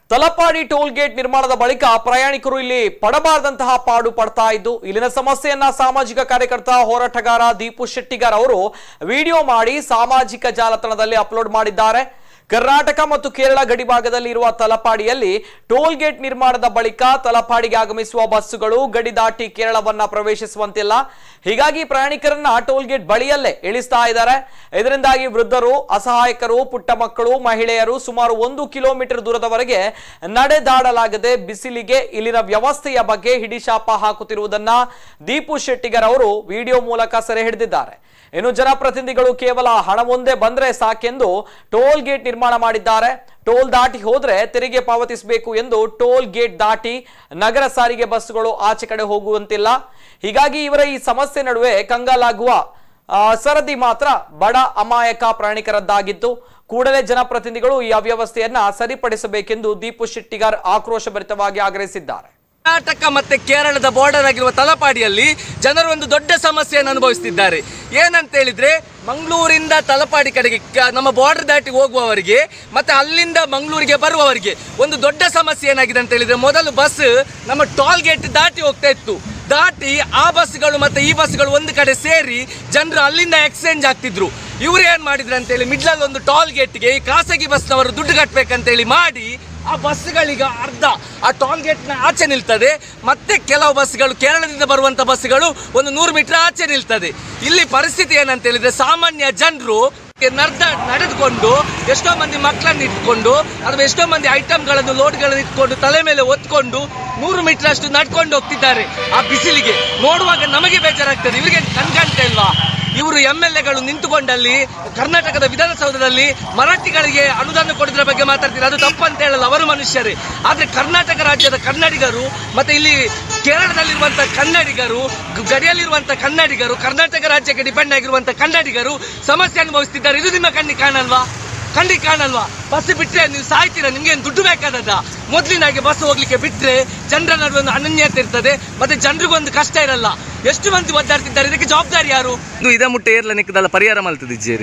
Talapady toll gate ನಿರ್ಮಾಣದ ಬಳಿಕ ಪ್ರಯಾಣಿಕರು ಇಲ್ಲಿ ಪಡಬಾರದಂತಹ ಪಾಡು ಪಡ್ತಾ ಇದ್ದು ಇಲ್ಲಿನ ಸಮಸ್ಯೆಯನ್ನ ಸಾಮಾಜಿಕ ಕಾರ್ಯಕರ್ತ ಹೋರಾಟಗಾರ ದೀಪು ಶೆಟ್ಟಿಗಾರ್ ಅವರು ವಿಡಿಯೋ ಮಾಡಿ ಸಾಮಾಜಿಕ ಜಾಲತಾಣದಲ್ಲಿ ಅಪ್ಲೋಡ್ ಮಾಡಿದ್ದಾರೆ ಕರ್ನಾಟಕ ಮತ್ತು ಕೇರಳ ಗಡಿಭಾಗದಲ್ಲಿ ಇರುವ ತಲಪಾಡಿಯಲ್ಲಿ ಟೋಲ್ ಗೇಟ್ ನಿರ್ಮಾಣದ ಬಳಿಕ ತಲಪಾಡಿಗೆ ಆಗಮಿಸುವ ಬಸ್ಸುಗಳು ಗಡಿ ದಾಟಿ ಕೇರಳವನ್ನ ಪ್ರವೇಶಿಸುವಂತಿಲ್ಲ ಹೀಗಾಗಿ ಪ್ರಯಾಣಿಕರನ್ನ ಟೋಲ್ ಗೇಟ್ ಬಳಿಯಲ್ಲೇ ಇಳಿಸ್ತಾ ಇದ್ದಾರೆ ಇದರಿಂದಾಗಿ ವೃದ್ಧರು ಅಸಹಾಯಕರು ಪುಟ್ಟ ಮಕ್ಕಳು ಮಹಿಳೆಯರು ಸುಮಾರು ಒಂದು ಕಿಲೋಮೀಟರ್ ದೂರದವರೆಗೆ ನಡೆದಾಡಲಾಗದೆ ಬಿಸಿಲಿಗೆ ಇಲ್ಲಿನ ವ್ಯವಸ್ಥೆಯ ಬಗ್ಗೆ ಹಿಡಿಶಾಪ ಹಾಕುತ್ತಿರುವುದನ್ನ ದೀಪು ಶೆಟ್ಟಿಗರ್ ಅವರು ವಿಡಿಯೋ ಮೂಲಕ ಸೆರೆ ಹಿಡಿದಿದ್ದಾರೆ ಇನ್ನು ಜನಪ್ರತಿನಿಧಿಗಳು ಕೇವಲ ಹಣವೊಂದೇ ಬಂದ್ರೆ ಸಾಕೆಂದು ಟೋಲ್ ಗೇಟ್ ನಿರ್ಮಾಣ ಮಾಡಿದ್ದಾರೆ ಟೋಲ್ ದಾಟಿ ಹೋದ್ರೆ ತೆರಿಗೆ ಪಾವತಿಸಬೇಕು ಎಂದು ಟೋಲ್ ಗೇಟ್ ದಾಟಿ ನಗರ ಸಾರಿಗೆ ಬಸ್ಸುಗಳು ಆಚೆ ಕಡೆ ಹೋಗುವಂತಿಲ್ಲ ಹೀಗಾಗಿ ಇವರ ಈ ಸಮಸ್ಯೆ ನಡುವೆ ಕಂಗಾಲಾಗುವ ಆ, ಸರದಿ ಮಾತ್ರ ಬಡ ಅಮಾಯಕ ಪ್ರಾಣಿಕರದ್ದಾಗಿದ್ದು ಕೂಡಲೇ ಜನಪ್ರತಿನಿಧಿಗಳು ಈ ಅವ್ಯವಸ್ಥೆಯನ್ನ ಸರಿಪಡಿಸಬೇಕೆಂದು ದೀಪು ಶೆಟ್ಟಿಗಾರ್ ಆಕ್ರೋಶಭರಿತವಾಗಿ ಆಗ್ರಹಿಸಿದ್ದಾರೆ ಕರ್ನಾಟಕ ಮತ್ತೆ ಕೇರಳದ ಬಾರ್ಡರ್ ಆಗಿರುವ ತಲಪಾಡಿಯಲ್ಲಿ ಜನರು ಒಂದು ದೊಡ್ಡ ಸಮಸ್ಯೆಯನ್ನು ಅನುಭವಿಸುತ್ತಿದ್ದಾರೆ ಏನಂತ ಹೇಳಿದ್ರೆ ಮಂಗಳೂರಿಂದ ತಲಪಾಡಿ ಕಡೆಗೆ ಕ- ನಮ್ಮ ಬಾರ್ಡರ್ ದಾಟಿ ಹೋಗುವವರಿಗೆ ಮತ್ತೆ ಅಲ್ಲಿಂದ ಮಂಗಳೂರಿಗೆ ಬರುವವರಿಗೆ ಒಂದು ದೊಡ್ಡ ಸಮಸ್ಯೆ ಏನಾಗಿದೆ ಅಂತ ಹೇಳಿದ್ರೆ ಮೊದಲು ಬಸ್ ನಮ್ಮ ಟೋಲ್ ಗೇಟ್ ದಾಟಿ ಹೋಗ್ತಾ ಇತ್ತು ದಾಟಿ ಆ ಬಸ್ಗಳು ಮತ್ತೆ ಈ ಬಸ್ಗಳು ಒಂದು ಕಡೆ ಸೇರಿ ಜನರು ಅಲ್ಲಿಂದ ಎಕ್ಸ್ಚೇಂಜ್ ಆಗ್ತಿದ್ರು ಇವ್ರು ಏನ್ ಮಾಡಿದ್ರು ಅಂತ ಹೇಳಿ ಮಿಡ್ಲಲ್ಲಿ ಒಂದು ಟೋಲ್ ಗೇಟ್ಗೆ ಈ ಖಾಸಗಿ ಬಸ್ನವರು ದುಡ್ಡು ಕಟ್ಟಬೇಕಂತೇಳಿ ಮಾಡಿ ಆ ಬಸ್ಗಳಿಗೆ ಅರ್ಧ ಆ ಟೋಲ್ ಗೇಟ್ನ ಆಚೆ ನಿಲ್ತದೆ ಮತ್ತೆ ಕೆಲವು ಬಸ್ಗಳು ಕೇರಳದಿಂದ ಬರುವಂತ ಬಸ್ಗಳು ಒಂದು ನೂರು ಮೀಟರ್ ಆಚೆ ನಿಲ್ತದೆ ಇಲ್ಲಿ ಪರಿಸ್ಥಿತಿ ಏನಂತ ಹೇಳಿದ್ರೆ ಸಾಮಾನ್ಯ ಜನರು ನಡ್ದ ನಡೆದುಕೊಂಡು ಎಷ್ಟೋ ಮಂದಿ ಮಕ್ಕಳನ್ನು ಇಟ್ಕೊಂಡು ಅಥವಾ ಎಷ್ಟೋ ಮಂದಿ ಐಟಮ್ಗಳನ್ನು ಲೋಡ್ಗಳನ್ನು ಇಟ್ಕೊಂಡು ತಲೆ ಮೇಲೆ ಒತ್ಕೊಂಡು ನೂರು ಮೀಟರ್ ಅಷ್ಟು ನಡ್ಕೊಂಡು ಹೋಗ್ತಿದ್ದಾರೆ ಆ ಬಿಸಿಲಿಗೆ ನೋಡುವಾಗ ನಮಗೆ ಬೇಜಾರಾಗ್ತದೆ ಇವರಿಗೆ ಕಣ್ಕಾಣ್ತಾ ಇಲ್ವಾ ಇವರು ಎಂ ಎಲ್ ಎಗಳು ನಿಂತುಕೊಂಡಲ್ಲಿ ಕರ್ನಾಟಕದ ವಿಧಾನಸೌಧದಲ್ಲಿ ಮರಾಠಿಗಳಿಗೆ ಅನುದಾನ ಕೊಡೋದ್ರ ಬಗ್ಗೆ ಮಾತಾಡ್ತಾರೆ ಅದು ತಪ್ಪಂತ ಹೇಳಲ್ಲ ಅವರು ಮನುಷ್ಯರೇ ಆದ್ರೆ ಕರ್ನಾಟಕ ರಾಜ್ಯದ ಕನ್ನಡಿಗರು ಮತ್ತೆ ಇಲ್ಲಿ ಕೇರಳದಲ್ಲಿರುವಂತ ಕನ್ನಡಿಗರು ಗ- ಗಡಿಯಲ್ಲಿರುವಂತ ಕನ್ನಡಿಗರು ಕರ್ನಾಟಕ ರಾಜ್ಯಕ್ಕೆ ಡಿಪೆಂಡ್ ಆಗಿರುವಂತ ಕನ್ನಡಿಗರು ಸಮಸ್ಯೆ ಅನುಭವಿಸ್ತಿದ್ದಾರೆ ಇದು ನಿಮ್ಮ ಕಣ್ಣಿಗೆ ಕಾಣಲ್ವಾ ಕಣ್ಣಿಗೆ ಕಾಣಲ್ವಾ ಬಸ್ ಬಿಟ್ರೆ ನೀವು ಸಾಯ್ತೀರಾ ನಿಮ್ಗೆ ಏನು ದುಡ್ಡು ಬೇಕಾದದ ಮೊದಲಿನಾಗೆ ಬಸ್ ಹೋಗ್ಲಿಕ್ಕೆ ಬಿಟ್ರೆ ಜನರ ನಡುವೆ ಒಂದು ಅನನ್ಯತೆ ಇರ್ತದೆ ಮತ್ತೆ ಜನರಿಗೊಂದು ಕಷ್ಟ ಇರಲ್ಲ ಎಷ್ಟು ಮಂದಿ ಒದ್ದಾಡ್ತಿದ್ದಾರೆ ಇದಕ್ಕೆ ಜವಾಬ್ದಾರಿ ಯಾರು ಇದು ಇದ ಮುಟ್ಟೆ ಏರ್ಲ ನಿಕ್ಕದಲ್ಲ ಪರಿಹಾರ ಮಲ್ತದಿಜ್ಜೇರಿ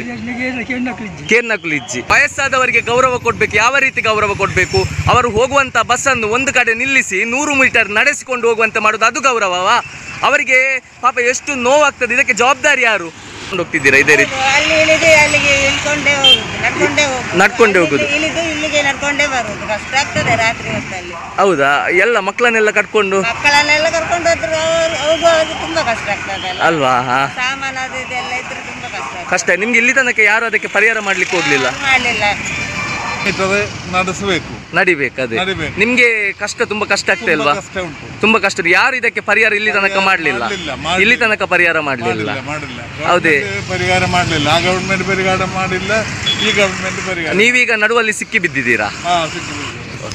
ಕೇರ್ನಕುಲಿಜ್ಜಿ ವಯಸ್ಸಾದವರಿಗೆ ಗೌರವ ಕೊಡ್ಬೇಕು ಯಾವ ರೀತಿ ಗೌರವ ಕೊಡ್ಬೇಕು ಅವರು ಹೋಗುವಂತ ಬಸ್ ಅನ್ನು ಒಂದು ಕಡೆ ನಿಲ್ಲಿಸಿ ನೂರು ಮೀಟರ್ ನಡೆಸಿಕೊಂಡು ಹೋಗುವಂತೆ ಮಾಡೋದು ಅದು ಗೌರವವಾ ಅವರಿಗೆ ಪಾಪ ಎಷ್ಟು ನೋವಾಗ್ತದೆ ಇದಕ್ಕೆ ಜವಾಬ್ದಾರಿ ಯಾರು ಕೊಂಡು ಹೋಗ್ತಿದ್ದೀರಾ ಇದೇ ರೀತಿ ಅಲ್ಲಿ ಇಳಿದು ಅಲ್ಲಿಗೆ ಇಳ್ಕೊಂಡೇ ಹೋಗುದು ನಡ್ಕೊಂಡೇ ಹೋಗುದು ನಡ್ಕೊಂಡೇ ಹೋಗುದು. ಅಲ್ಲಿಂದ ಇಳಿದು ಇಲ್ಲಿಗೆ ನಡ್ಕೊಂಡೇ ಬರುದು ಕಷ್ಟ ಆಗ್ತದೆ ರಾತ್ರಿ ಹೊತ್ತಲ್ಲಿ ಹೌದಾ ಎಲ್ಲ ಮಕ್ಕಳನ್ನೆಲ್ಲ ಕಟ್ಕೊಂಡು ಮಕ್ಕಳನ್ನೆಲ್ಲ ಕರ್ಕೊಂಡು ಹೋದ್ರೆ ಅವ್ರು- ಹೋಗುವಾಗ ತುಂಬಾ ಕಷ್ಟ ಆಗ್ತದಲ್ಲ ಅಲ್ವಾ ಹಾ ಸಾಮಾನು ಅದು ಇದೆಲ್ಲ ಇದ್ರೆ ತುಂಬಾ ಕಷ್ಟ ಆಗ್ತದೆ ಕಷ್ಟ ನಿಮ್ಗೆ ಇಲ್ಲಿ ತನಕ ಯಾರು ಅದಕ್ಕೆ ಪರಿಹಾರ ಮಾಡ್ಲಿಕ್ಕೆ ಹೋಗ್ಲಿಲ್ಲ ಮಾಡ್ಲಿಲ್ಲ ಇರ್ತದೆ ನಡೆಸಬೇಕು ನಡಿಬೇಕು ಅದೇ ನಡಿಬೇಕು. ನಿಮ್ಗೆ ಕಷ್ಟ ತುಂಬಾ ಕಷ್ಟ ಆಗ್ತಾ ಇಲ್ವಾ ಕಷ್ಟ ಉಂಟು ತುಂಬಾ ಕಷ್ಟ ಯಾರು ಇದಕ್ಕೆ ಪರಿಹಾರ ಇಲ್ಲಿ ತನಕ ಪರಿಹಾರ ಮಾಡ್ಲಿಲ್ಲ ಮಾಡ್ಲಿಲ್ಲ, ಮಾಡ್ಲಿಲ್ಲ. ಇಲ್ಲಿ ತನಕ ಪರಿಹಾರ ಮಾಡ್ಲಿಲ್ಲ ಮಾಡಿಲ್ಲ ಮಾಡಿಲ್ಲ ಹೌದೇ? ಗೌರ್ಮೆಂಟ್ ಪರಿಹಾರ ಮಾಡಲಿಲ್ಲ ಆ ಗೌರ್ಮೆಂಟ್ ಪರಿಹಾರ ಮಾಡಿಲ್ಲ ಈ ಗೌರ್ಮೆಂಟ್ ಪರಿಹಾರ ನೀವೀಗ ನಡುವಲ್ಲಿ ಸಿಕ್ಕಿ ಬಿದ್ದಿದ್ದೀರಾ ಹಾ ಸಿಕ್ಕಿಬಿಟ್ಟಿದೆ.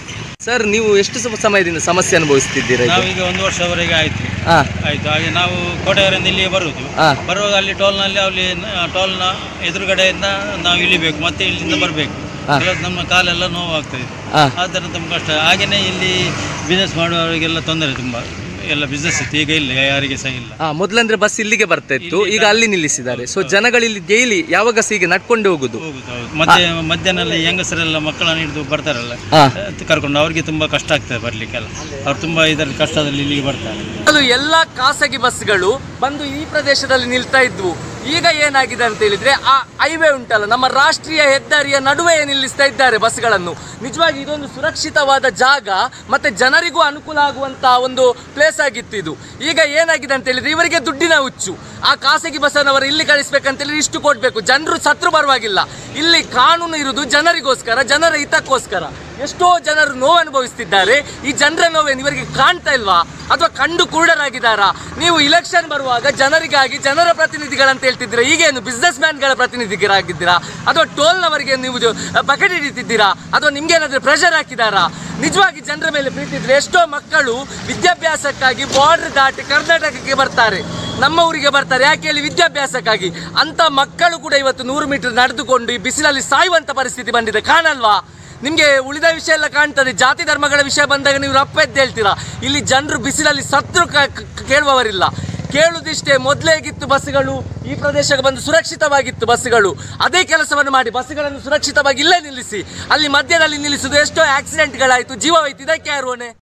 ಸರ್ ನೀವು ಎಷ್ಟು ಸ- ಸಮಯದಿಂದ ಸಮಸ್ಯೆ ಅನುಭವಿಸ್ತಿದ್ದೀರಾ ಇದು? ನಾವೀಗ ಒಂದು ವರ್ಷವರೆಗೆ ಆಯ್ತು ಹಾ ಆಯ್ತು ಹಾಗೆ ನಾವು ಕೋಟೆಯವರಿಂದ ಇಲ್ಲಿಗೆ ಬರುವುದು ಹಾ. ಬರುವಾಗ ಅಲ್ಲಿ ಟೋಲ್ನಲ್ಲಿ ಅಲ್ಲಿ ನ- ಟೋಲ್ನ ಎದುರುಗಡೆಯಿಂದ ನಾವು ಇಳಿಬೇಕು ಮತ್ತೆ ಇಲ್ಲಿಂದ ಬರಬೇಕು ಹಾ. ನಮ್ಮ ಕಾಲೆಲ್ಲ ನೋವಾಗ್ತದೆ ಹಾ. ಆ ಥರ ತುಂಬ ಕಷ್ಟ ಹಾಗೆಯೇ ಇಲ್ಲಿ ಬಿಸ್ನೆಸ್ ಮಾಡುವವರಿಗೆಲ್ಲ ತೊಂದರೆ ತುಂಬ ಎಲ್ಲ ಬಿಸ್ನೆಸ್ ಇತ್ತು ಈಗ ಇಲ್ಲ ಯಾರಿಗೆ ಸಹ ಇಲ್ಲ ಹಾ ಮೊದ್ಲಂದ್ರೆ ಬಸ್ ಇಲ್ಲಿಗೆ ಬರ್ತಾ ಇತ್ತು ಇಲ್ಲಿ ಈಗ ಅಲ್ಲಿ ನಿಲ್ಲಿಸಿದ್ದಾರೆ ಸೊ ಜನಗಳಿಲ್ಲಿ ಡೈಲಿ ಯಾವಾಗ ಸಹ ಹೀಗೆ ನಡ್ಕೊಂಡು ಹೋಗುದು ಹೋಗುದು ಹೌದು ಮತ್ತೆ ಮಧ್ಯಾಹ್ನ ಹೆಂಗಸರೆಲ್ಲ ಮಕ್ಕಳನ್ನ ಹಿಡಿದು ಬರ್ತಾರಲ್ಲ ಹಾ. ಅದು ಕರ್ಕೊಂಡು ಅವ್ರಿಗೆ ತುಂಬ ಕಷ್ಟ ಆಗ್ತದೆ ಬರ್ಲಿಕ್ಕೆಲ್ಲ ಅವ್ರು ತುಂಬ ಇದರಲ್ಲಿ ಕಷ್ಟದಲ್ಲಿ ಇಲ್ಲಿಗೆ ಬರ್ತಾರೆ ಮೊದಲು ಎಲ್ಲ ಖಾಸಗಿ ಬಸ್ಗಳು ಬಂದು ಈ ಪ್ರದೇಶದಲ್ಲಿ ನಿಲ್ತಾ ಇದ್ವು ಈಗ ಏನಾಗಿದೆ ಅಂತ ಹೇಳಿದ್ರೆ ಆ ಹೈವೇ ಉಂಟಲ್ಲ ನಮ್ಮ ರಾಷ್ಟ್ರೀಯ ಹೆದ್ದಾರಿಯ ನಡುವೆ ನಿಲ್ಲಿಸ್ತಾ ಇದ್ದಾರೆ ಬಸ್ಗಳನ್ನು ನಿಜವಾಗಿ ಇದೊಂದು ಸುರಕ್ಷಿತವಾದ ಜಾಗ ಮತ್ತೆ ಜನರಿಗೂ ಅನುಕೂಲ ಆಗುವಂತ ಒಂದು ಪ್ಲೇಸ್ ಆಗಿತ್ತು ಇದು ಈಗ ಏನಾಗಿದೆ ಅಂತ ಹೇಳಿದ್ರೆ ಇವರಿಗೆ ದುಡ್ಡಿನ ಹುಚ್ಚು ಆ ಖಾಸಗಿ ಬಸ್ಸನ್ನವರು ಇಲ್ಲಿ ಕಳಿಸ್ಬೇಕಂತ ಹೇಳಿದ್ರೆ ಇಷ್ಟು ಕೊಡ್ಬೇಕು ಜನರು ಸತ್ರು ಪರವಾಗಿಲ್ಲ ಇಲ್ಲಿ ಕಾನೂನು ಇರುವುದು ಜನರಿಗೋಸ್ಕರ ಜನರ ಹಿತಕ್ಕೋಸ್ಕರ ಎಷ್ಟೋ ಜನರು ನೋವು ಅನುಭವಿಸ್ತಿದ್ದಾರೆ ಈ ಜನರ ನೋವೇನು ಇವರಿಗೆ ಕಾಣ್ತಾ ಇಲ್ವಾ ಅಥವಾ ಕಂಡು ಕುರುಡರಾಗಿದ್ದಾರಾ ನೀವು ಇಲೆಕ್ಷನ್ ಬರುವಾಗ ಜನರಿಗಾಗಿ ಜನರ ಪ್ರತಿನಿಧಿಗಳಂತ ಹೇಳ್ತಿದ್ದೀರಾ ಈಗೇನು ಬಿಸ್ನೆಸ್ ಮ್ಯಾನ್ಗಳ ಪ್ರತಿನಿಧಿಗಳಾಗಿದ್ದೀರಾ ಅಥವಾ ಟೋಲ್ನವರಿಗೆ ನೀವು ಬಕೆಟ್ ಹಿಡಿತಿದ್ದೀರಾ ಅಥವಾ ನಿಮ್ಗೇನಾದ್ರೂ ಪ್ರೆಷರ್ ಹಾಕಿದಾರಾ ನಿಜವಾಗಿ ಜನರ ಮೇಲೆ ಪ್ರೀತಿ ಇದ್ರೆ ಎಷ್ಟೋ ಮಕ್ಕಳು ವಿದ್ಯಾಭ್ಯಾಸಕ್ಕಾಗಿ ಬಾರ್ಡರ್ ದಾಟಿ ಕರ್ನಾಟಕಕ್ಕೆ ಬರ್ತಾರೆ ನಮ್ಮ ಊರಿಗೆ ಬರ್ತಾರೆ ಯಾಕೆ ಹೇಳಿ ವಿದ್ಯಾಭ್ಯಾಸಕ್ಕಾಗಿ ಅಂತ ಮಕ್ಕಳು ಕೂಡ ಇವತ್ತು ನೂರು ಮೀಟರ್ ನಡೆದುಕೊಂಡು ಈ ಬಿಸಿಲಲ್ಲಿ ಸಾಯುವಂತ ಪರಿಸ್ಥಿತಿ ಬಂದಿದೆ ಕಾಣಲ್ವಾ ನಿಮಗೆ ಉಳಿದ ವಿಷಯ ಎಲ್ಲ ಕಾಣ್ತದೆ ಜಾತಿ ಧರ್ಮಗಳ ವಿಷಯ ಬಂದಾಗ ನೀವು ರಪ್ಪ ಎದ್ದು ಹೇಳ್ತೀರಾ ಇಲ್ಲಿ ಜನರು ಬಿಸಿಲಲ್ಲಿ ಸತ್ರು ಕ- ಕ- ಕೇಳುವವರಿಲ್ಲ ಕೇಳುದಿಷ್ಟೇ ಮೊದಲೇಗಿತ್ತು ಬಸ್ಸುಗಳು ಈ ಪ್ರದೇಶಕ್ಕೆ ಬಂದು ಸುರಕ್ಷಿತವಾಗಿತ್ತು ಬಸ್ಸುಗಳು ಅದೇ ಕೆಲಸವನ್ನು ಮಾಡಿ ಬಸ್ಸುಗಳನ್ನು ಸುರಕ್ಷಿತವಾಗಿ ಇಲ್ಲೇ ನಿಲ್ಲಿಸಿ ಅಲ್ಲಿ ಮಧ್ಯದಲ್ಲಿ ನಿಲ್ಲಿಸುವುದು ಎಷ್ಟೋ ಆಕ್ಸಿಡೆಂಟ್ಗಳಾಯಿತು ಜೀವ ಹೋಯ್ತು ಇದಕ್ಕೆ ಯಾರು ಹೊಣೆ